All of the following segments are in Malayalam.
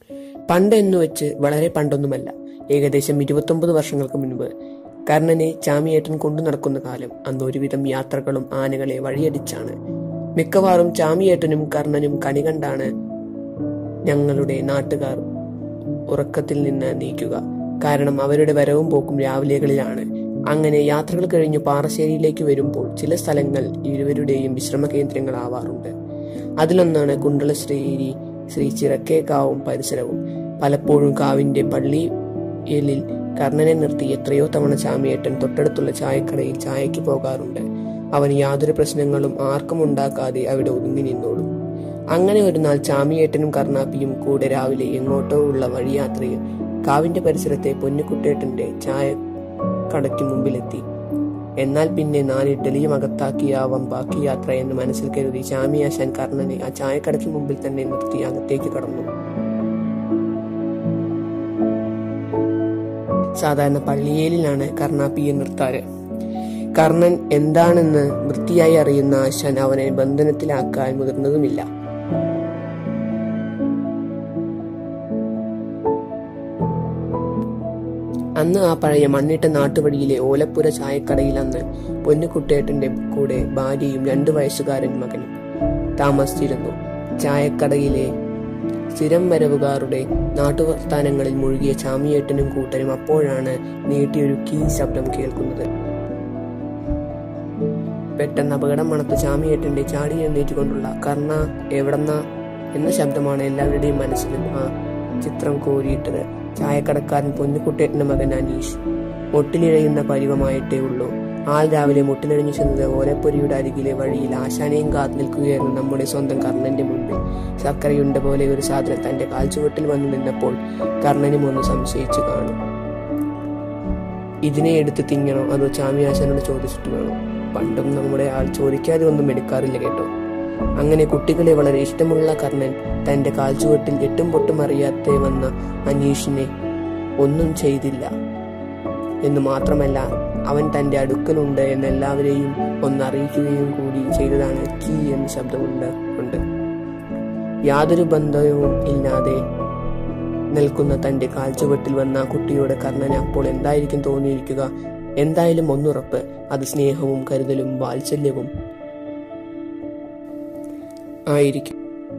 പണ്ട് എന്ന് വെച്ച് വളരെ പണ്ടൊന്നുമല്ല ഏകദേശം ഇരുപത്തൊമ്പത് വർഷങ്ങൾക്ക് മുൻപ് കർണനെ ചാമിയേട്ടൻ കൊണ്ടു നടക്കുന്ന കാലം അന്ന് ഒരുവിധം യാത്രകളും ആനകളെ വഴിയടിച്ചാണ് മിക്കവാറും ചാമിയേട്ടനും കർണനും കണി കണ്ടാണ് ഞങ്ങളുടെ നാട്ടുകാർ ഉറക്കത്തിൽ നിന്ന് നീക്കുക കാരണം അവരുടെ വരവും പോക്കും രാവിലെകളിലാണ് അങ്ങനെ യാത്രകൾ കഴിഞ്ഞ് പാറശ്ശേരിയിലേക്ക് വരുമ്പോൾ ചില സ്ഥലങ്ങൾ ഇരുവരുടെയും വിശ്രമ കേന്ദ്രങ്ങളാവാറുണ്ട് അതിലൊന്നാണ് കുണ്ടളശ്ശേരി ശ്രീ ചിറക്കേക്കാവും പരിസരവും പലപ്പോഴും കാവിന്റെ പള്ളിയിൽ കർണനെ നിർത്തി എത്രയോ തവണ ചാമിയേട്ടൻ തൊട്ടടുത്തുള്ള ചായക്കടയിൽ ചായക്ക് പോകാറുണ്ട് അവൻ യാതൊരു പ്രശ്നങ്ങളും ആർക്കും ഉണ്ടാക്കാതെ അവിടെ ഒതുങ്ങി നിന്നോളും അങ്ങനെ ഒരു നാൾ ചാമിയേട്ടനും കർണാപ്പിയും കൂടെ രാവിലെ എങ്ങോട്ടോ ഉള്ള വഴിയാത്രയിൽ കാവിന്റെ പരിസരത്തെ പൊന്നുകുട്ടേട്ടന്റെ ചായ കടയ്ക്ക് മുമ്പിലെത്തി എന്നാൽ പിന്നെ നാല് ഇഡലിയും അകത്താക്കിയാവാം ബാക്കി യാത്ര എന്ന് മനസ്സിൽ കരുതി ചാമിയാശാൻ കർണനെ ആ ചായക്കടയ്ക്ക് മുമ്പിൽ തന്നെ നിർത്തി അകത്തേക്ക് കടന്നു സാധാരണ പള്ളിയേലിലാണ് കർണാപ്പിയെ നിർത്താറ് കർണൻ എന്താണെന്ന് വൃത്തിയായി അറിയുന്ന ആശാൻ അവനെ ബന്ധനത്തിലാക്കാൻ മുതിർന്നതുമില്ല അന്ന് ആ പഴയ മണ്ണിട്ട നാട്ടുവഴിയിലെ ഓലപ്പുര ചായക്കടയിൽ അന്ന് പൊന്നുകുട്ടേട്ടന്റെ കൂടെ ഭാര്യയും രണ്ടു വയസ്സുകാരൻ മകനും താമസിച്ചിരുന്നു ചായക്കടയിലെ സ്ഥിരം വരവുകാരുടെ നാട്ടുവർത്താനങ്ങളിൽ മുഴുകിയ ചാമിയേട്ടനും കൂട്ടരും അപ്പോഴാണ് നീട്ടിയൊരു കീ ശബ്ദം കേൾക്കുന്നത് പെട്ടെന്ന് അപകടം മണത്ത് ചാമിയേട്ടന്റെ ചാടി എഴുന്നേറ്റുകൊണ്ടുള്ള കർണ എവിടെന്ന എന്ന ശബ്ദമാണ് എല്ലാവരുടെയും മനസ്സിലും ആ ചിത്രം കോരിയിട്ടത് ചായക്കടക്കാരൻ പൊന്നുകുട്ടേട്ടന്റെ മകൻ അനീഷ് മുട്ടിലിഴയുന്ന പരിവമായിട്ടേ ഉള്ളൂ ആൾ രാവിലെ മുട്ടിലിഴഞ്ഞു ചെന്നത് ഓലപ്പൊരിയുടെ അരികിലെ വഴിയിൽ ആശാനെയും കാത്തു നിൽക്കുകയായിരുന്നു നമ്മുടെ സ്വന്തം കർണന്റെ മുമ്പിൽ ശർക്കരയുണ്ട പോലെ ഒരു സാധനം തന്റെ കാൽച്ചുവട്ടിൽ വന്നു നിന്നപ്പോൾ കർണനും ഒന്ന് സംശയിച്ചു കാണും ഇതിനെ എടുത്ത് തിങ്ങണോ അതോ ചാമി ആശാനോട് ചോദിച്ചിട്ട് വേണോ പണ്ടും നമ്മുടെ ആൾ ചോദിക്കാതെ ഒന്നും എടുക്കാറില്ല കേട്ടോ അങ്ങനെ കുട്ടികളെ വളരെ ഇഷ്ടമുള്ള കർണൻ തന്റെ കാൽച്ചുവട്ടിൽ എട്ടും പൊട്ടും അറിയാതെ വന്ന അനീഷിനെ ഒന്നും ചെയ്തില്ല എന്ന് മാത്രമല്ല അവൻ തന്റെ അടുക്കലുണ്ട് എന്ന് എല്ലാവരെയും ഒന്ന് അറിയിക്കുകയും കൂടി ചെയ്തതാണ് കീ എന്ന ശബ്ദമുണ്ട് ഉണ്ട് യാതൊരു ബന്ധവും ഇല്ലാതെ നിൽക്കുന്ന തന്റെ കാൽച്ചുവട്ടിൽ വന്ന ആ കുട്ടിയുടെ കർണന് അപ്പോൾ എന്തായിരിക്കും തോന്നിയിരിക്കുക എന്തായാലും ഒന്നുറപ്പ് അത് സ്നേഹവും കരുതലും വാത്സല്യവും ആയിരിക്കും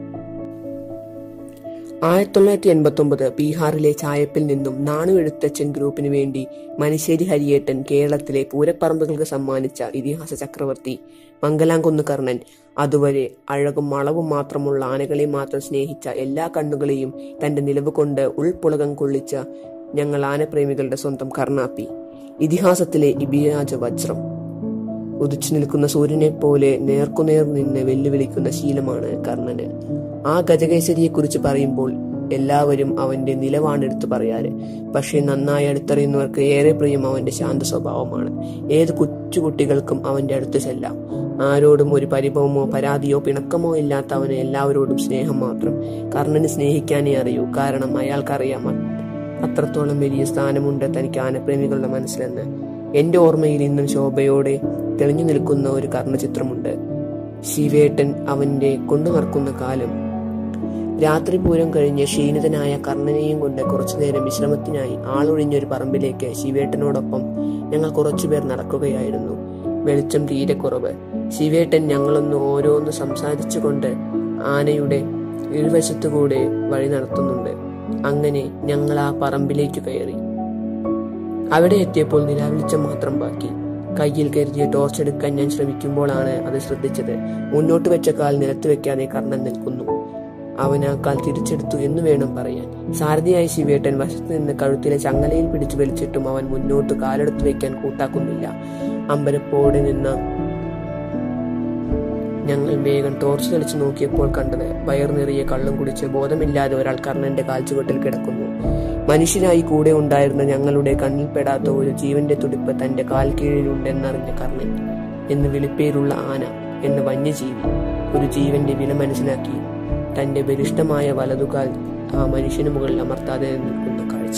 ആയിരത്തി തൊള്ളായിരത്തി എൺപത്തി ഒമ്പത് ബീഹാറിലെ ചായപ്പിൽ നിന്നും നാണു എഴുത്തച്ഛൻ ഗ്രൂപ്പിന് വേണ്ടി മണിശ്ശേരി ഹരിയേട്ടൻ കേരളത്തിലെ പൂരപ്പറമ്പുകൾക്ക് സമ്മാനിച്ച ഇതിഹാസ ചക്രവർത്തി മംഗലാംകുന്ന് കർണൻ അതുവരെ അഴകും അളവും മാത്രമുള്ള ആനകളെ മാത്രം സ്നേഹിച്ച എല്ലാ കണ്ണുകളെയും തന്റെ നിലവ് കൊണ്ട് ഉൾപ്പുളകം കൊള്ളിച്ച ഞങ്ങൾ ആനപ്രേമികളുടെ സ്വന്തം കർണാപ്പി ഇതിഹാസത്തിലെ ഇബിയാജ വജ്രം ഉദിച്ചു നിൽക്കുന്ന സൂര്യനെ പോലെ നേർക്കുനേർ നിന്ന് വെല്ലുവിളിക്കുന്ന ശീലമാണ് കർണന് ആ ഗജകേസരിയെ കുറിച്ച് പറയുമ്പോൾ എല്ലാവരും അവന്റെ നിലവാണ് എടുത്തു പറയാറ് പക്ഷെ നന്നായി അടുത്തറിയുന്നവർക്ക് ഏറെ പ്രിയം അവന്റെ ശാന്ത സ്വഭാവമാണ് ഏത് കൊച്ചുകുട്ടികൾക്കും അവന്റെ അടുത്ത് ചെല്ലാം ആരോടും ഒരു പരിഭവമോ പരാതിയോ പിണക്കമോ ഇല്ലാത്ത അവന് എല്ലാവരോടും സ്നേഹം മാത്രം കർണന് സ്നേഹിക്കാനേ അറിയൂ കാരണം അയാൾക്കറിയാം അത്രത്തോളം വലിയ സ്ഥാനമുണ്ട് തനിക്ക് ആനപ്രേമികളുടെ മനസ്സിലെന്ന് എന്റെ ഓർമ്മയിൽ ഇന്നും ശോഭയോടെ തെളിഞ്ഞു നിൽക്കുന്ന ഒരു കർണചിത്രമുണ്ട് ശിവേട്ടൻ അവന്റെ കൊണ്ടു നടക്കുന്ന കാലം രാത്രി പൂരം കഴിഞ്ഞ് ക്ഷീണിതനായ കർണനെയും കൊണ്ട് കുറച്ചുനേരം വിശ്രമത്തിനായി ആളൊഴിഞ്ഞൊരു പറമ്പിലേക്ക് ശിവേട്ടനോടൊപ്പം ഞങ്ങൾ കുറച്ചുപേർ നടക്കുകയായിരുന്നു വെളിച്ചം തീരെ കുറവ് ശിവേട്ടൻ ഞങ്ങളൊന്ന് ഓരോന്ന് സംസാരിച്ചുകൊണ്ട് ആനയുടെ ഇരുവശത്തുകൂടെ വഴി നടത്തുന്നുണ്ട് അങ്ങനെ ഞങ്ങൾ ആ പറമ്പിലേക്ക് കയറി അവിടെ എത്തിയപ്പോൾ നിലാവെളിച്ചം മാത്രം ബാക്കി കയ്യിൽ കരുതിയ ടോർച്ച് എടുക്കാൻ ഞാൻ ശ്രമിക്കുമ്പോഴാണ് അത് ശ്രദ്ധിച്ചത് മുന്നോട്ട് വെച്ച കാൽ നിലത്ത് വെക്കാതെ കർണൻ നിൽക്കുന്നു അവൻ ആ കാൽ തിരിച്ചെടുത്തു എന്ന് വേണം പറയാൻ സാരഥിയായ ശിവേട്ടൻ വശത്ത് നിന്ന് കഴുത്തിലെ ചങ്ങലയിൽ പിടിച്ചു വലിച്ചിട്ടും അവൻ മുന്നോട്ട് കാലെടുത്ത് വെക്കാൻ കൂട്ടാക്കുന്നില്ല അമ്പരപ്പോടെ നിന്ന ഞങ്ങൾ വേഗം ടോർച്ച് തെളിച്ചു നോക്കിയപ്പോൾ കണ്ടത് വയർ നിറയെ കള്ളും കുടിച്ച് ബോധമില്ലാതെ ഒരാൾ കർണന്റെ കാൽച്ചുവട്ടിൽ കിടക്കുന്നു മനുഷ്യനായി കൂടെ ഉണ്ടായിരുന്ന ഞങ്ങളുടെ കണ്ണിൽപ്പെടാത്ത ഒരു ജീവന്റെ തുടിപ്പ് തന്റെ കാൽ കീഴിലുണ്ടെന്നറിഞ്ഞ കർണൻ എന്ന് വിളിപ്പേരുള്ള ആന എന്ന വന്യജീവി ഒരു ജീവന്റെ വില മനസ്സിലാക്കി തന്റെ ബലിഷ്ടമായ വലതുകാൽ ആ മനുഷ്യന് മുകളിൽ അമർത്താതെ നിൽക്കുന്ന കാഴ്ച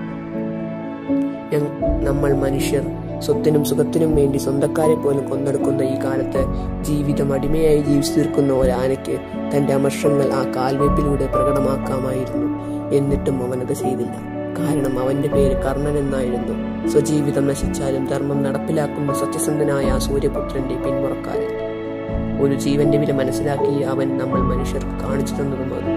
ഞ- നമ്മൾ മനുഷ്യർ സ്വത്തിനും സുഖത്തിനും വേണ്ടി സ്വന്തക്കാരെ പോലും കൊന്നെടുക്കുന്ന ഈ കാലത്ത് ജീവിതം അടിമയായി ജീവിച്ചു തീർക്കുന്ന ഒരാനയ്ക്ക് തന്റെ അമർഷങ്ങൾ ആ കാൽവെപ്പിലൂടെ പ്രകടമാക്കാമായിരുന്നു എന്നിട്ടും അവനത് ചെയ്തില്ല കാരണം അവന്റെ പേര് കർണൻ എന്നായിരുന്നു സ്വജീവിതം നശിച്ചാലും ധർമ്മം നടപ്പിലാക്കുന്ന സത്യസന്ധനായ ആ സൂര്യപുത്രന്റെ പിന്മുറക്കാരൻ ഒരു ജീവന്റെ വില മനസ്സിലാക്കി അവൻ നമ്മൾ മനുഷ്യർക്ക് കാണിച്ചു തന്നതും അത്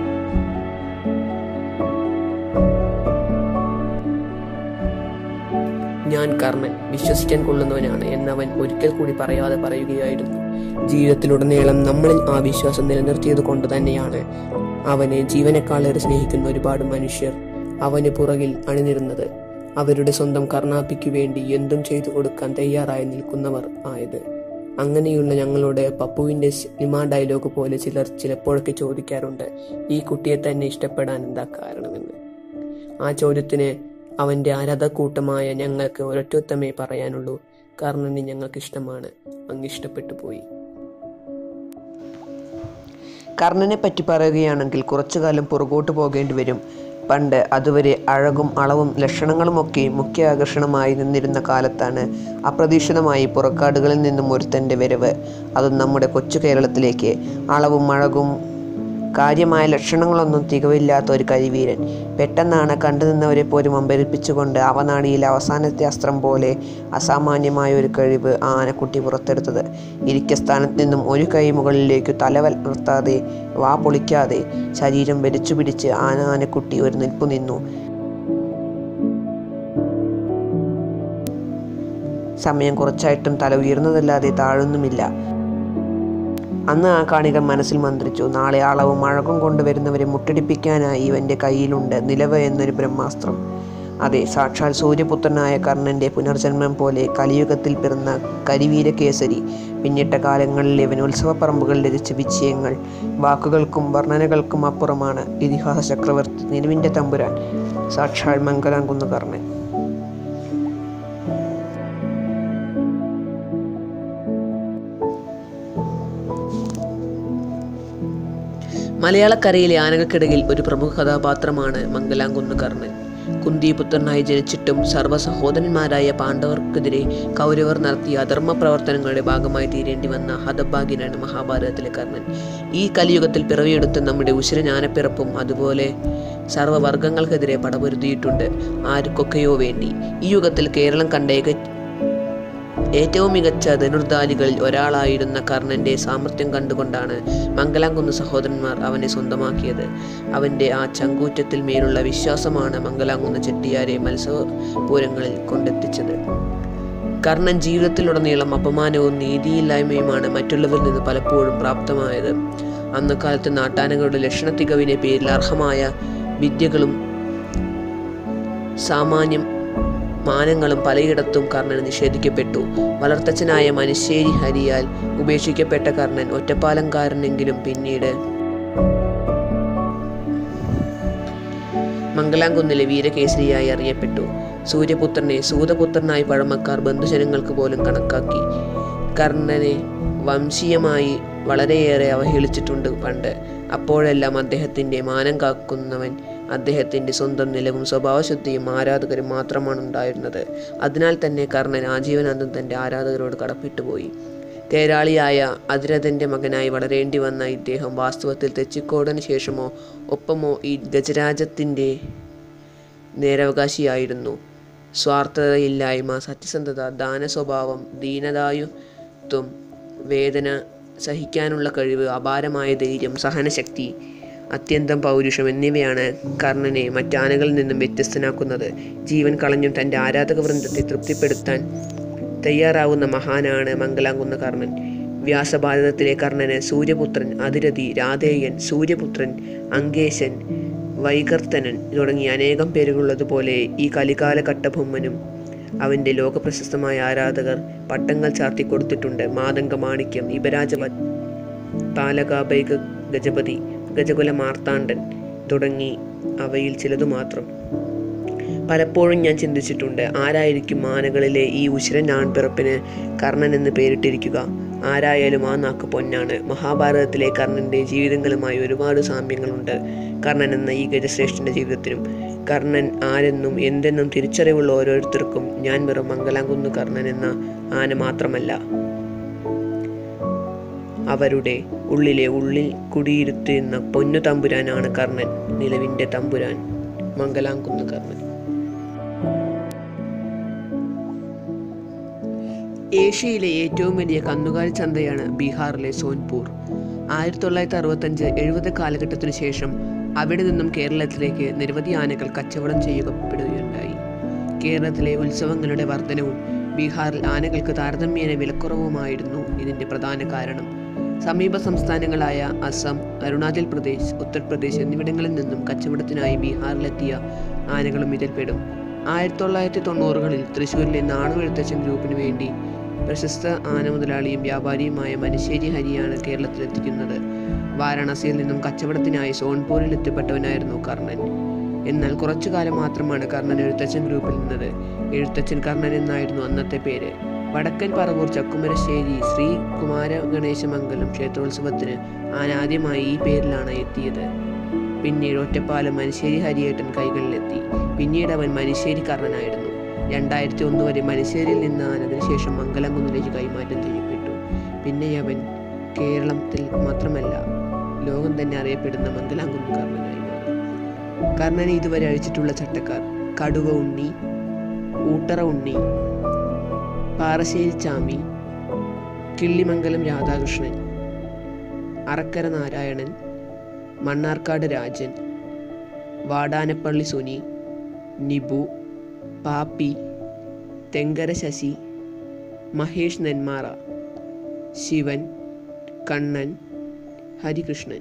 ഞാൻ കർണൻ വിശ്വസിക്കാൻ കൊള്ളുന്നവനാണ് എന്നവൻ ഒരിക്കൽ കൂടി പറയാതെ പറയുകയായിരുന്നു ജീവിതത്തിലുടനീളം നമ്മളിൽ ആ വിശ്വാസം നിലനിർത്തിയത് കൊണ്ട് തന്നെയാണ് അവനെ ജീവനേക്കാളേറെ സ്നേഹിക്കുന്ന ഒരുപാട് മനുഷ്യർ അവന് പുറകിൽ അണിനിരുന്നത് അവരുടെ സ്വന്തം കർണാപ്പിക്കു വേണ്ടി എന്തും ചെയ്തു കൊടുക്കാൻ തയ്യാറായി നിൽക്കുന്നവർ ആയത് അങ്ങനെയുള്ള ഞങ്ങളുടെ പപ്പുവിന്റെ സിനിമാ ഡയലോഗ് പോലെ ചിലർ ചിലപ്പോഴൊക്കെ ചോദിക്കാറുണ്ട് ഈ കുട്ടിയെ തന്നെ ഇഷ്ടപ്പെടാൻ എന്താ കാരണമെന്ന് ആ ചോദ്യത്തിന് അവന്റെ ആരാധക്കൂട്ടമായ ഞങ്ങൾക്ക് ഒരൊറ്റൊത്തമേ പറയാനുള്ളൂ കർണനെ ഞങ്ങൾക്ക് ഇഷ്ടമാണ് അങ്ങ് ഇഷ്ടപ്പെട്ടു പോയി കർണനെ പറ്റി പറയുകയാണെങ്കിൽ കുറച്ചു കാലം പുറകോട്ട് പോകേണ്ടി വരും പണ്ട് അതുവരെ അഴകും അളവും ലക്ഷണങ്ങളുമൊക്കെ മുഖ്യ ആകർഷണമായി നിന്നിരുന്ന കാലത്താണ് അപ്രതീക്ഷിതമായി പുറക്കാടുകളിൽ നിന്നും ഒരുത്തൻ്റെ വരവ് അതും നമ്മുടെ കൊച്ചു കേരളത്തിലേക്ക് അളവും അഴകും കാര്യമായ ലക്ഷണങ്ങളൊന്നും തികവില്ലാത്ത ഒരു കരിവീരൻ പെട്ടെന്നാണ് കണ്ടുനിന്നവരെ പോലും അമ്പരിപ്പിച്ചുകൊണ്ട് അവനാടിയിൽ അവസാനത്തെ അസ്ത്രം പോലെ അസാമാന്യമായ ഒരു കഴിവ് ആ ആനക്കുട്ടി പുറത്തെടുത്തത് ഇരിക്ക സ്ഥാനത്ത് നിന്നും ഒരു കൈ മുകളിലേക്ക് തലവൽ നിർത്താതെ വാ പൊളിക്കാതെ ശരീരം വലിച്ചു പിടിച്ച് ആന ആനക്കുട്ടി ഒരു നിൽപ്പു നിന്നു സമയം കുറച്ചായിട്ടും തല ഉയർന്നതല്ലാതെ താഴുന്നുമില്ല അന്ന് ആ കാണികൾ മനസ്സിൽ മന്ത്രിച്ചു നാളെ അളവും അഴകും കൊണ്ടുവരുന്നവരെ മുട്ടടിപ്പിക്കാനായി ഇവൻ്റെ കയ്യിലുണ്ട് നിലവ് എന്നൊരു ബ്രഹ്മാസ്ത്രം അതെ സാക്ഷാൽ സൂര്യപുത്രനായ കർണന്റെ പുനർജന്മം പോലെ കലിയുഗത്തിൽ പിറന്ന കരിവീരകേസരി പിന്നിട്ട കാലങ്ങളിൽ ഇവൻ ഉത്സവപ്പറമ്പുകൾ രചിച്ച വിജയങ്ങൾ വാക്കുകൾക്കും വർണ്ണനകൾക്കും അപ്പുറമാണ് ഇതിഹാസ ചക്രവർത്തി നിലവിൻ്റെ തമ്പുരാൻ സാക്ഷാൽ മംഗലാംകുന്ന് കർണൻ മലയാളക്കരയിലെ ആനകൾക്കിടയിൽ ഒരു പ്രമുഖ കഥാപാത്രമാണ് മംഗലാംകുന്ന് കർണൻ കുന്തിപുത്രനായി ജനിച്ചിട്ടും സർവ്വ സഹോദരന്മാരായ പാണ്ഡവർക്കെതിരെ കൗരവർ നടത്തിയ അധർമ്മ പ്രവർത്തനങ്ങളുടെ ഭാഗമായി തീരേണ്ടി വന്ന ഹതഭാഗ്യനാണ് മഹാഭാരതത്തിലെ കർണൻ ഈ കലിയുഗത്തിൽ പിറവിയെടുത്ത നമ്മുടെ ഉശിരஞാനപ്പിറപ്പും അതുപോലെ സർവ്വവർഗങ്ങൾക്കെതിരെ പടപൊരുതിയിട്ടുണ്ട് ആർക്കൊക്കെയോ വേണ്ടി ഈ യുഗത്തിൽ കേരളം കണ്ട ഏക ഏറ്റവും മികച്ച ധനുർധാലികളിൽ ഒരാളായിരുന്ന കർണന്റെ സാമർഥ്യം കണ്ടുകൊണ്ടാണ് മംഗലാംകുന്ന് സഹോദരന്മാർ അവനെ സ്വന്തമാക്കിയത് അവന്റെ ആ ചങ്കൂറ്റത്തിൽ മേലുള്ള വിശ്വാസമാണ് മംഗലാംകുന്ന് ചെട്ടിയാരെ മത്സവപൂരങ്ങളിൽ കൊണ്ടെത്തിച്ചത് കർണൻ ജീവിതത്തിലുടനീളം അപമാനവും നീതിയില്ലായ്മയുമാണ് മറ്റുള്ളവരിൽ നിന്ന് പലപ്പോഴും പ്രാപ്തമായത് അന്ന് കാലത്ത് നാട്ടാനകളുടെ ലക്ഷണത്തികവിനെ പേരിൽ അർഹമായ വിദ്യകളും സാമാന്യം മാനങ്ങളും പലയിടത്തും കർണന് നിഷേധിക്കപ്പെട്ടു വളർത്തച്ഛനായ മനുശ്ശേരി ഹരിയാൽ ഉപേക്ഷിക്കപ്പെട്ട കർണൻ ഒറ്റപ്പാലംകാരനെങ്കിലും പിന്നീട് മംഗലാംകുന്നിലെ വീരകേസരിയായി അറിയപ്പെട്ടു സൂര്യപുത്രനെ സൂതപുത്രനായി പഴമക്കാർ ബന്ധുജനങ്ങൾക്ക് പോലും കണക്കാക്കി കർണനെ വംശീയമായി വളരെയേറെ അവഹേളിച്ചിട്ടുണ്ട് പണ്ട് അപ്പോഴെല്ലാം അദ്ദേഹത്തിൻ്റെ മാനം കാക്കുന്നവൻ അദ്ദേഹത്തിൻ്റെ സ്വന്തം നിലവും സ്വഭാവശുദ്ധിയും ആരാധകരും മാത്രമാണ് ഉണ്ടായിരുന്നത് അതിനാൽ തന്നെ കർണൻ ആജീവനാന്തം തൻ്റെ ആരാധകരോട് കടപ്പെട്ടുപോയി കേരാളിയായ അതിരഥൻ്റെ മകനായി വളരേണ്ടി വന്ന ഇദ്ദേഹം വാസ്തവത്തിൽ തെച്ചിക്കോടന് ശേഷമോ ഒപ്പമോ ഈ ഗജരാജത്തിൻ്റെ നേരവകാശിയായിരുന്നു സ്വാർത്ഥതയില്ലായ്മ സത്യസന്ധത ദാനസ്വഭാവം ദീനതായുത്വം വേദന സഹിക്കാനുള്ള കഴിവ് അപാരമായ ധൈര്യം സഹനശക്തി അത്യന്തം പൗരുഷം എന്നിവയാണ് കർണനെ മറ്റാനകളിൽ നിന്നും വ്യത്യസ്തനാക്കുന്നത് ജീവൻ കളഞ്ഞും തൻ്റെ ആരാധക വൃന്ദത്തെ തൃപ്തിപ്പെടുത്താൻ തയ്യാറാവുന്ന മഹാനാണ് മംഗലാംകുന്ന കർണൻ വ്യാസഭാരതത്തിലെ കർണന് സൂര്യപുത്രൻ അതിരഥി രാധേയൻ സൂര്യപുത്രൻ അങ്കേശൻ വൈകർത്തനൻ തുടങ്ങിയ അനേകം പേരുകളുള്ളതുപോലെ ഈ കലികാല കട്ടബൊമ്മനും അവൻ്റെ ലോകപ്രശസ്തമായ ആരാധകർ പട്ടങ്ങൾ ചാർത്തി കൊടുത്തിട്ടുണ്ട് മാതംഗ മാണിക്യം ഇബരാജവത് പാലകാബൈക ഗജപതി ഗജകുല മാർത്താണ്ഡൻ തുടങ്ങി അവയിൽ ചിലതു മാത്രം പലപ്പോഴും ഞാൻ ചിന്തിച്ചിട്ടുണ്ട് ആരായിരിക്കും ആനകളിലെ ഈ ഉശിരൻ ആൺപിറപ്പിന് കർണൻ എന്ന് പേരിട്ടിരിക്കുക ആരായാലും ആ നാക്ക് പൊന്നാണ് മഹാഭാരതത്തിലെ കർണന്റെ ജീവിതങ്ങളുമായി ഒരുപാട് സാമ്യങ്ങളുണ്ട് കർണൻ എന്ന ഈ ഗജശ്രേഷ്ഠന്റെ ജീവിതത്തിനും കർണൻ ആരെന്നും എന്തെന്നും തിരിച്ചറിവുള്ള ഓരോരുത്തർക്കും ഞാൻ വെറും മംഗലാംകുന്ന് കർണൻ എന്ന ആന മാത്രമല്ല അവരുടെ ഉള്ളിലെ ഉള്ളിൽ കുടിയിരുത്തുന്ന പൊന്നു തമ്പുരാനാണ് കർണൻ നിലവിൻ്റെ തമ്പുരാൻ മംഗലാംകുന്ന് കർണൻ ഏഷ്യയിലെ ഏറ്റവും വലിയ കന്നുകാലി ചന്തയാണ് ബീഹാറിലെ സോൻപൂർ ആയിരത്തി തൊള്ളായിരത്തി അറുപത്തഞ്ച് എഴുപത് കാലഘട്ടത്തിനു ശേഷം അവിടെ നിന്നും കേരളത്തിലേക്ക് നിരവധി ആനകൾ കച്ചവടം ചെയ്യപ്പെടുകയുണ്ടായി കേരളത്തിലെ ഉത്സവങ്ങളുടെ വർധനവും ബീഹാറിൽ ആനകൾക്ക് താരതമ്യേന വിലക്കുറവുമായിരുന്നു ഇതിൻ്റെ പ്രധാന കാരണം സമീപ സംസ്ഥാനങ്ങളായ അസം അരുണാചൽ പ്രദേശ് ഉത്തർപ്രദേശ് എന്നിവിടങ്ങളിൽ നിന്നും കച്ചവടത്തിനായി ബീഹാറിലെത്തിയ ആനകളും ഇതിൽപ്പെടും ആയിരത്തി തൊള്ളായിരത്തി തൊണ്ണൂറുകളിൽ തൃശ്ശൂരിലെ നാണുവെഴുത്തച്ഛൻ ഗ്രൂപ്പിന് വേണ്ടി പ്രശസ്ത ആന മുതലാളിയും വ്യാപാരിയുമായ മനുശ്ശേരി ഹരിയാണ് കേരളത്തിലെത്തിക്കുന്നത് വാരാണസിയിൽ നിന്നും കച്ചവടത്തിനായി സോൺപൂരിൽ എത്തിപ്പെട്ടവനായിരുന്നു കർണൻ എന്നാൽ കുറച്ചു കാലം മാത്രമാണ് കർണൻ എഴുത്തച്ഛൻ ഗ്രൂപ്പിൽ നിന്നത് എഴുത്തച്ഛൻ കർണൻ എന്നായിരുന്നു അന്നത്തെ പേര് വടക്കൻ പറവൂർ ചക്കുമരശ്ശേരി ശ്രീ കുമാര ഗണേശമംഗലം ക്ഷേത്രോത്സവത്തിന് ആന ആദ്യമായി ഈ പേരിലാണ് എത്തിയത് പിന്നീട് ഒറ്റപ്പാലം മനുശ്ശേരി ഹരിയേട്ടൻ കൈകളിലെത്തി പിന്നീട് അവൻ മനുശ്ശേരി കർണനായിരുന്നു രണ്ടായിരത്തി ഒന്ന് വരെ മനുശ്ശേരിയിൽ നിന്നാണ് അതിനുശേഷം മംഗലംകുന്നിലേക്ക് കൈമാറ്റം ചെയ്യപ്പെട്ടു പിന്നെ അവൻ കേരളത്തിൽ മാത്രമല്ല ലോകം തന്നെ അറിയപ്പെടുന്ന മംഗലാംകുന്ന് കർണനായി മാറി കർണനെ ഇതുവരെ അഴിച്ചിട്ടുള്ള ചട്ടക്കാർ കടുവ ഉണ്ണി ഊട്ടറ ഉണ്ണി പാറശ്ശേരി ചാമി കിള്ളിമംഗലം രാധാകൃഷ്ണൻ അറക്കര നാരായണൻ മണ്ണാർക്കാട് രാജൻ വാടാനപ്പള്ളി സുനി നിബു പാപ്പി തെങ്കര ശശി മഹേഷ് നെന്മാറ ശിവൻ കണ്ണൻ ഹരികൃഷ്ണൻ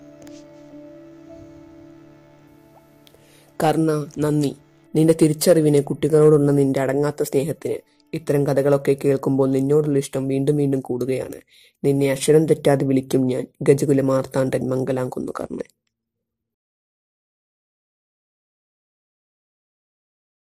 കർണ നന്ദി നിന്റെ തിരിച്ചറിവിന് കുട്ടികളോടുള്ള നിന്റെ അടങ്ങാത്ത സ്നേഹത്തിന് ഇത്തരം കഥകളൊക്കെ കേൾക്കുമ്പോൾ നിന്നോടുള്ള ഇഷ്ടം വീണ്ടും വീണ്ടും കൂടുകയാണ് നിന്നെ അക്ഷരം തെറ്റാതെ വിളിക്കും ഞാൻ ഗജകുല മാർത്താണ്ഡൻ മംഗലാംകുന്നു കർണൻ